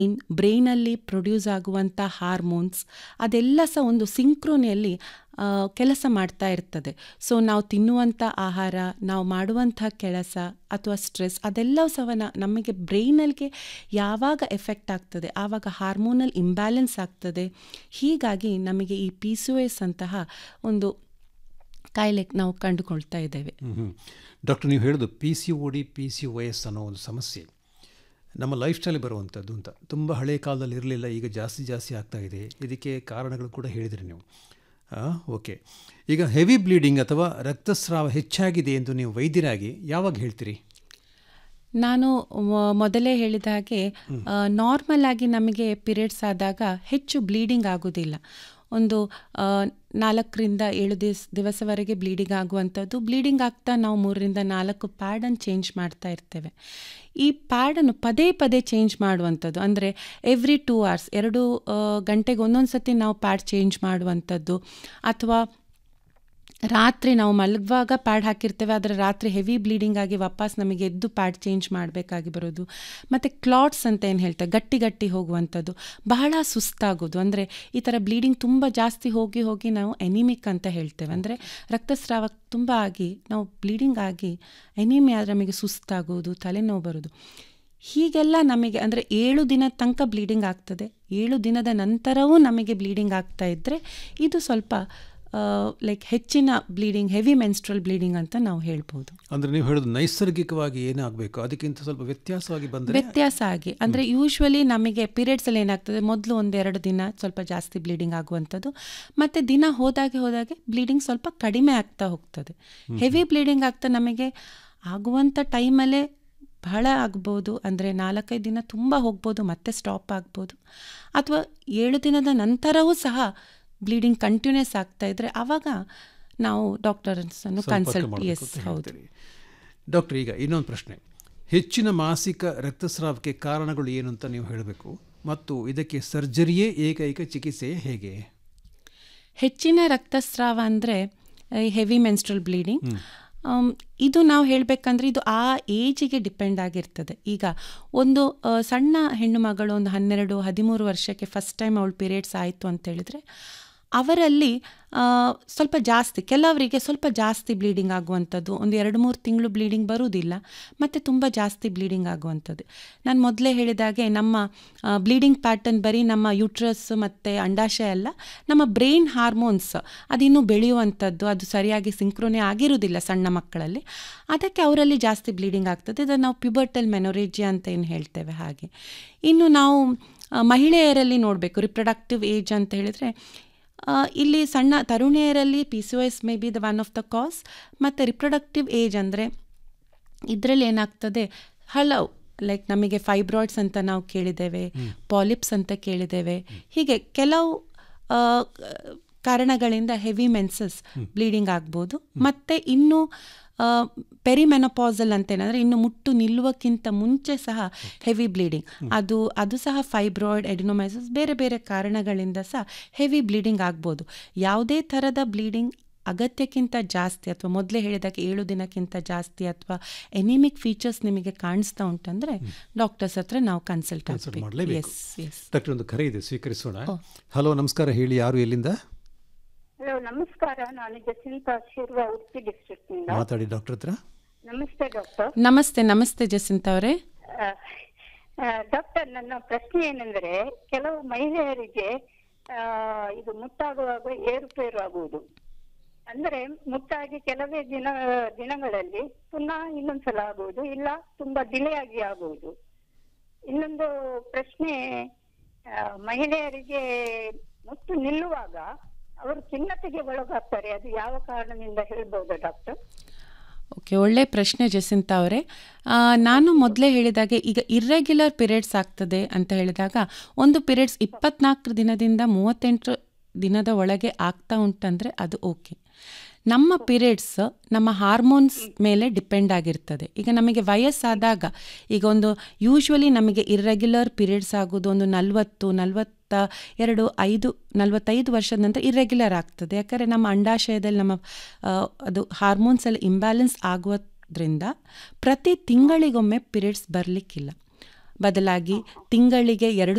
ಇನ್ ಬ್ರೈನಲ್ಲಿ produce ಆಗುವಂಥ hormones ಅದೆಲ್ಲ ಸಹ ಒಂದು ಸಿಂಕ್ರೋನಿಯಲ್ಲಿ ಕೆಲಸ ಮಾಡ್ತಾ ಇರ್ತದೆ ಸೊ ನಾವು ತಿನ್ನುವಂಥ ಆಹಾರ ನಾವು ಮಾಡುವಂಥ ಕೆಲಸ ಅಥವಾ ಸ್ಟ್ರೆಸ್ ಅದೆಲ್ಲವೂ ಸಹ ನ- ನಮಗೆ ಬ್ರೈನಲ್ಗೆ ಯಾವಾಗ ಎಫೆಕ್ಟ್ ಆಗ್ತದೆ ಆವಾಗ ಹಾರ್ಮೋನಲ್ ಇಂಬ್ಯಾಲೆನ್ಸ್ ಆಗ್ತದೆ ಹೀಗಾಗಿ ನಮಗೆ ಈ ಪಿ ಸಿ ಎಸ್ ಅಂತಹ ಒಂದು ಕಾಯಿಲೆ ನಾವು ಕಂಡುಕೊಳ್ತಾ ಇದ್ದೇವೆ ಹ್ಞೂ ಡಾಕ್ಟರ್ ನೀವು ಹೇಳೋದು P C O D P C O S ಅನ್ನೋ ಒಂದು ಸಮಸ್ಯೆ ನಮ್ಮ ಲೈಫ್ ಸ್ಟೈಲ್ ಬರುವಂಥದ್ದು ಅಂತ ತುಂಬ ಹಳೆಯ ಕಾಲದಲ್ಲಿ ಇರಲಿಲ್ಲ ಈಗ ಜಾಸ್ತಿ ಜಾಸ್ತಿ ಆಗ್ತಾ ಇದೆ ಇದಕ್ಕೆ ಕಾರಣಗಳು ಕೂಡ ಹೇಳಿದ್ರಿ ನೀವು ಓಕೆ ಈಗ ಹೆವಿ ಬ್ಲೀಡಿಂಗ್ ಅಥವಾ ರಕ್ತಸ್ರಾವ ಹೆಚ್ಚಾಗಿದೆ ಎಂದು ನೀವು ವೈದ್ಯರಾಗಿ ಯಾವಾಗ ಹೇಳ್ತೀರಿ ನಾನು ಮ- ಮೊದಲೇ ಹೇಳಿದ ಹಾಗೆ ನಾರ್ಮಲ್ ಆಗಿ ನಮಗೆ ಪೀರಿಯಡ್ಸ್ ಆದಾಗ ಹೆಚ್ಚು ಬ್ಲೀಡಿಂಗ್ ಆಗೋದಿಲ್ಲ ಒಂದು ಆ, ನಾಲ್ಕರಿಂದ ಏಳು ದಿವಸ ದಿವಸವರೆಗೆ ಬ್ಲೀಡಿಂಗ್ ಆಗುವಂಥದ್ದು ಬ್ಲೀಡಿಂಗ್ ಆಗ್ತಾ ನಾವು ಮೂರರಿಂದ ನಾಲ್ಕು ಪ್ಯಾಡನ್ನು ಚೇಂಜ್ ಮಾಡ್ತಾ ಇರ್ತೇವೆ ಈ ಪ್ಯಾಡನ್ನು ಪದೇ ಪದೇ ಚೇಂಜ್ ಮಾಡುವಂಥದ್ದು ಅಂದರೆ ಎವ್ರಿ ಟೂ ಅವರ್ಸ್ ಎರಡು ಆ, ಗಂಟೆಗೆ ಒಂದೊಂದು ಸತಿ ನಾವು ಪ್ಯಾಡ್ ಚೇಂಜ್ ಮಾಡುವಂಥದ್ದು ಅಥವಾ ರಾತ್ರಿ ನಾವು ಮಲಗುವಾಗ ಪ್ಯಾಡ್ ಹಾಕಿರ್ತೇವೆ ಆದರೆ ರಾತ್ರಿ ಹೆವಿ ಬ್ಲೀಡಿಂಗ್ ಆಗಿ ವಾಪಸ್ ನಮಗೆ ಎದ್ದು ಪ್ಯಾಡ್ ಚೇಂಜ್ ಮಾಡಬೇಕಾಗಿ ಬರೋದು ಮತ್ತು ಕ್ಲಾಟ್ಸ್ ಅಂತ ಏನು ಹೇಳ್ತಾರೆ ಗಟ್ಟಿ ಗಟ್ಟಿ ಹೋಗುವಂಥದ್ದು ಬಹಳ ಸುಸ್ತಾಗೋದು ಅಂದರೆ ಈ ಥರ ಬ್ಲೀಡಿಂಗ್ ತುಂಬ ಜಾಸ್ತಿ ಹೋಗಿ ಹೋಗಿ ನಾವು ಎನಿಮಿಕ್ ಅಂತ ಹೇಳ್ತೇವೆ ಅಂದರೆ ರಕ್ತಸ್ರಾವ ತುಂಬ ಆಗಿ ನಾವು ಬ್ಲೀಡಿಂಗ್ ಆಗಿ ಎನಿಮಿ ಆದರೆ ನಮಗೆ ಸುಸ್ತಾಗೋದು ತಲೆನೋವು ಬರೋದು ಹೀಗೆಲ್ಲ ನಮಗೆ ಅಂದರೆ ಏಳು ದಿನ ತನಕ ಬ್ಲೀಡಿಂಗ್ ಆಗ್ತದೆ ಏಳು ದಿನದ ನಂತರವೂ ನಮಗೆ ಬ್ಲೀಡಿಂಗ್ ಆಗ್ತಾ ಇದ್ದರೆ ಇದು ಸ್ವಲ್ಪ ಲೈಕ್ ಹೆಚ್ಚಿನ ಬ್ಲೀಡಿಂಗ್ ಹೆವಿ ಮೆನ್ಸ್ಟ್ರಲ್ ಬ್ಲೀಡಿಂಗ್ ಅಂತ ನಾವು ಹೇಳ್ಬೋದು ಅಂದರೆ ನೀವು ಹೇಳೋದು ನೈಸರ್ಗಿಕವಾಗಿ ಏನಾಗಬೇಕು ಅದಕ್ಕಿಂತ ಸ್ವಲ್ಪ ವ್ಯತ್ಯಾಸವಾಗಿ ಬಂದರೆ ವ್ಯತ್ಯಾಸ ಆಗಿ ಅಂದರೆ ಯೂಶ್ವಲಿ ನಮಗೆ ಪೀರಿಯಡ್ಸಲ್ಲಿ ಏನಾಗ್ತದೆ ಮೊದಲು ಒಂದೆರಡು ದಿನ ಸ್ವಲ್ಪ ಜಾಸ್ತಿ ಬ್ಲೀಡಿಂಗ್ ಆಗುವಂಥದ್ದು ಮತ್ತು ದಿನ ಹೋದಾಗೆ ಹೋದಾಗೆ ಬ್ಲೀಡಿಂಗ್ ಸ್ವಲ್ಪ ಕಡಿಮೆ ಆಗ್ತಾ ಹೋಗ್ತದೆ ಹೆವಿ ಬ್ಲೀಡಿಂಗ್ ಆಗ್ತಾ ನಮಗೆ ಆಗುವಂಥ ಟೈಮಲ್ಲೇ ಬಹಳ ಆಗ್ಬೋದು ಅಂದರೆ ನಾಲ್ಕೈದು ದಿನ ತುಂಬ ಹೋಗ್ಬೋದು ಮತ್ತೆ ಸ್ಟಾಪ್ ಆಗ್ಬೋದು ಅಥವಾ ಏಳು ದಿನದ ನಂತರವೂ ಸಹ ಬ್ಲೀಡಿಂಗ್ ಕಂಟಿನ್ಯೂಸ್ ಆಗ್ತಾ ಇದ್ದರೆ ಆವಾಗ ನಾವು ಡಾಕ್ಟರ್ಸನ್ನು ಸಂಪರ್ಕ ಕನ್ಸಲ್ಟ್ ಮಾಡ್ಬೇಕು ಎಸ್ ಅಂತ ಹೌದು ಹೇಳ್ತೀರಿ. ಡಾಕ್ಟರ್ ಈಗ ಇನ್ನೊಂದು ಪ್ರಶ್ನೆ ಹೆಚ್ಚಿನ ಮಾಸಿಕ ರಕ್ತಸ್ರಾವಕ್ಕೆ ಕಾರಣಗಳು ಏನು ಅಂತ ನೀವು ಹೇಳಬೇಕು ಮತ್ತು ಇದಕ್ಕೆ ಸರ್ಜರಿಯೇ ಏಕೈಕ ಚಿಕಿತ್ಸೆ ಹೇಗೆ ಹೆಚ್ಚಿನ ರಕ್ತಸ್ರಾವ ಅಂದರೆ ಹೆವಿ ಮೆನ್ಸ್ಟ್ರಲ್ ಬ್ಲೀಡಿಂಗ್ ಇದು ನಾವು ಹೇಳಬೇಕಂದ್ರೆ ಇದು ಆ ಏಜಿಗೆ ಡಿಪೆಂಡ್ ಆಗಿರ್ತದೆ ಈಗ ಒಂದು ಆ, ಸಣ್ಣ ಹೆಣ್ಣು ಮಗಳು ಒಂದು ಹನ್ನೆರಡು ಹದಿಮೂರು ವರ್ಷಕ್ಕೆ ಫಸ್ಟ್ ಟೈಮ್ ಅವಳು ಪೀರಿಯಡ್ಸ್ ಆಯಿತು ಅಂತ ಹೇಳಿದರೆ ಅವರಲ್ಲಿ ಆ, ಸ್ವಲ್ಪ ಜಾಸ್ತಿ ಕೆಲವರಿಗೆ ಸ್ವಲ್ಪ ಜಾಸ್ತಿ ಬ್ಲೀಡಿಂಗ್ ಆಗುವಂಥದ್ದು ಒಂದು ಎರಡು ಮೂರು ತಿಂಗಳು ಬ್ಲೀಡಿಂಗ್ ಬರುವುದಿಲ್ಲ ಮತ್ತು ತುಂಬ ಜಾಸ್ತಿ ಬ್ಲೀಡಿಂಗ್ ಆಗುವಂಥದ್ದು ನಾನು ಮೊದಲೇ ಹೇಳಿದಾಗೆ ನಮ್ಮ ಬ್ಲೀಡಿಂಗ್ ಪ್ಯಾಟರ್ನ್ ಬರೀ ನಮ್ಮ ಯೂಟ್ರಸ್ ಮತ್ತು ಅಂಡಾಶಯ ಅಲ್ಲ ನಮ್ಮ ಬ್ರೈನ್ ಹಾರ್ಮೋನ್ಸ್ ಅದಿನ್ನೂ ಬೆಳೆಯುವಂಥದ್ದು ಅದು ಸರಿಯಾಗಿ ಸಿಂಕ್ರೋನೇ ಆಗಿರುವುದಿಲ್ಲ ಸಣ್ಣ ಮಕ್ಕಳಲ್ಲಿ ಅದಕ್ಕೆ ಅವರಲ್ಲಿ ಜಾಸ್ತಿ ಬ್ಲೀಡಿಂಗ್ ಆಗ್ತದೆ ಇದನ್ನು ನಾವು ಪ್ಯುಬರ್ಟಲ್ ಮೆನೊರೇಜಿಯಾ ಅಂತ ಏನು ಹೇಳ್ತೇವೆ ಹಾಗೆ ಇನ್ನು ನಾವು ಆ, ಮಹಿಳೆಯರಲ್ಲಿ ನೋಡಬೇಕು ರಿಪ್ರೊಡಕ್ಟಿವ್ ಏಜ್ ಅಂತ ಹೇಳಿದರೆ ಆ, ಇಲ್ಲಿ ಸಣ್ಣ ತರುಣಿಯರಲ್ಲಿ P C O S may be the one of the cause ಮತ್ತು ರಿಪ್ರೊಡಕ್ಟಿವ್ ಏಜ್ ಅಂದರೆ ಇದರಲ್ಲಿ ಏನಾಗ್ತದೆ ಹಲವು ಲೈಕ್ ನಮಗೆ ಫೈಬ್ರಾಯ್ಡ್ಸ್ ಅಂತ ನಾವು ಕೇಳಿದ್ದೇವೆ ಪಾಲಿಪ್ಸ್ ಅಂತ ಕೇಳಿದ್ದೇವೆ ಹೀಗೆ ಕೆಲವು ಆ, ಕಾರಣಗಳಿಂದ ಹೆವಿ ಮೆನ್ಸಸ್ ಬ್ಲೀಡಿಂಗ್ ಆಗ್ಬೋದು ಮತ್ತು ಇನ್ನು ಪೆರಿಮೆನಪಾಸಲ್ ಅಂತ ಏನಂದರೆ ಇನ್ನು ಮುಟ್ಟು ನಿಲ್ಲುವಕ್ಕಿಂತ ಮುಂಚೆ ಸಹ ಹೆವಿ ಬ್ಲೀಡಿಂಗ್ ಅದು ಅದು ಸಹ ಫೈಬ್ರಾಯ್ಡ್ ಎಡಿನೋಮೈಸಸ್ ಬೇರೆ ಬೇರೆ ಕಾರಣಗಳಿಂದ ಸಹ ಹೆವಿ ಬ್ಲೀಡಿಂಗ್ ಆಗ್ಬೋದು ಯಾವುದೇ ಥರದ ಬ್ಲೀಡಿಂಗ್ ಅಗತ್ಯಕ್ಕಿಂತ ಜಾಸ್ತಿ ಅಥವಾ ಮೊದಲೇ ಹೇಳಿದಾಗೆ ಏಳು ದಿನಕ್ಕಿಂತ ಜಾಸ್ತಿ ಅಥವಾ ಎನಿಮಿಕ್ ಫೀಚರ್ಸ್ ನಿಮಗೆ ಕಾಣಿಸ್ತಾ ಉಂಟಂದರೆ ಡಾಕ್ಟರ್ಸ್ ಹತ್ರ ನಾವು ಕನ್ಸಲ್ಟ್ ಕನ್ಸಲ್ಟ್ ಆಗಬೇಕು ಮಾಡಲೇಬೇಕು ಎಸ್ ಎಸ್ ಡಾಕ್ಟರ್ ಒಂದು ಕರೆ ಇದೆ ಸ್ವೀಕರಿಸೋಣ ಹಲೋ ನಮಸ್ಕಾರ ಹೇಳಿ ಯಾರು ಎಲ್ಲಿಂದ ಹಲೋ ನಮಸ್ಕಾರ ನಾನು ಜಸಿಂತಾ ಶಿರ್ವ ಉಡುಪಿ ಡಿಸ್ಟ್ರಿಕ್ಟ್ ನಿಂದ ಮಾತಾಡಿ ಡಾಕ್ಟರ್ ಹತ್ರ ನಮಸ್ತೆ ಡಾಕ್ಟರ್ ನಮಸ್ತೆ ನಮಸ್ತೆ ಜಸಿಂತ್ ಅವರೇ ಆ, ಆ, ಡಾಕ್ಟರ್ ನನ್ನ ಪ್ರಶ್ನೆ ಏನೆಂದರೆ ಕೆಲವು ಮಹಿಳೆಯರಿಗೆ ಆ, ಇದು ಮುಟ್ಟಾಗುವಾಗ ಏರುಪೇರು ಆಗುವುದು ಅಂದರೆ ಮುಟ್ಟಾಗಿ ಕೆಲವೇ ದಿನ ದಿನಗಳಲ್ಲಿ ಪುನಃ ಇನ್ನೊಂದ್ಸಲ ಆಗುವುದು ಇಲ್ಲ ತುಂಬಾ ಡಿಲೇ ಆಗಿ ಆಗುವುದು ಇನ್ನೊಂದು ಪ್ರಶ್ನೆ ಆ, ಮಹಿಳೆಯರಿಗೆ ಮುಟ್ಟು ನಿಲ್ಲುವಾಗ ಅವರು ಖಿನ್ನತೆಗೆ ಒಳಗಾಗ್ತಾರೆ ಅದು ಯಾವ ಕಾರಣದಿಂದ ಹೇಳ್ಬೋದಾ ಡಾಕ್ಟರ್ ಓಕೆ ಒಳ್ಳೆ ಪ್ರಶ್ನೆ ಜಸಿಂತ ಅವರೇ ಆ, ನಾನು ಮೊದಲೇ ಹೇಳಿದಾಗೆ ಈಗ ಇರ್ರೆಗ್ಯುಲರ್ ಪೀರಿಯಡ್ಸ್ ಆಗ್ತದೆ ಅಂತ ಹೇಳಿದಾಗ ಒಂದು ಪೀರಿಯಡ್ಸ್ ಇಪ್ಪತ್ನಾಲ್ಕು ದಿನದಿಂದ ಮೂವತ್ತೆಂಟು ದಿನದ ಒಳಗೆ ಆಗ್ತಾ ಉಂಟಂದರೆ ಅದು ಓಕೆ ನಮ್ಮ ಪೀರಿಯಡ್ಸ್ ನಮ್ಮ ಹಾರ್ಮೋನ್ಸ್ ಮೇಲೆ ಡಿಪೆಂಡ್ ಆಗಿರ್ತದೆ ಈಗ ನಮಗೆ ವಯಸ್ಸಾದಾಗ ಈಗ ಒಂದು ಯೂಶ್ವಲಿ ನಮಗೆ ಇರ್ರೆಗ್ಯುಲರ್ ಪೀರಿಯಡ್ಸ್ ಆಗೋದು ಒಂದು ನಲವತ್ತು ನಲವತ್ತ ಎರಡು ಐದು ನಲವತ್ತೈದು ವರ್ಷದ ನಂತರ ಇರ್ರೆಗ್ಯುಲರ್ ಆಗ್ತದೆ ಯಾಕಂದರೆ ನಮ್ಮ ಅಂಡಾಶಯದಲ್ಲಿ ನಮ್ಮ ಆ, ಅದು ಹಾರ್ಮೋನ್ಸ್ ಎಲ್ಲ ಇಂಬ್ಯಾಲೆನ್ಸ್ ಆಗುವುದ್ರಿಂದ ಪ್ರತಿ ತಿಂಗಳಿಗೊಮ್ಮೆ ಪೀರಿಯಡ್ಸ್ ಬರಲಿಕ್ಕಿಲ್ಲ ಬದಲಾಗಿ ತಿಂಗಳಿಗೆ ಎರಡು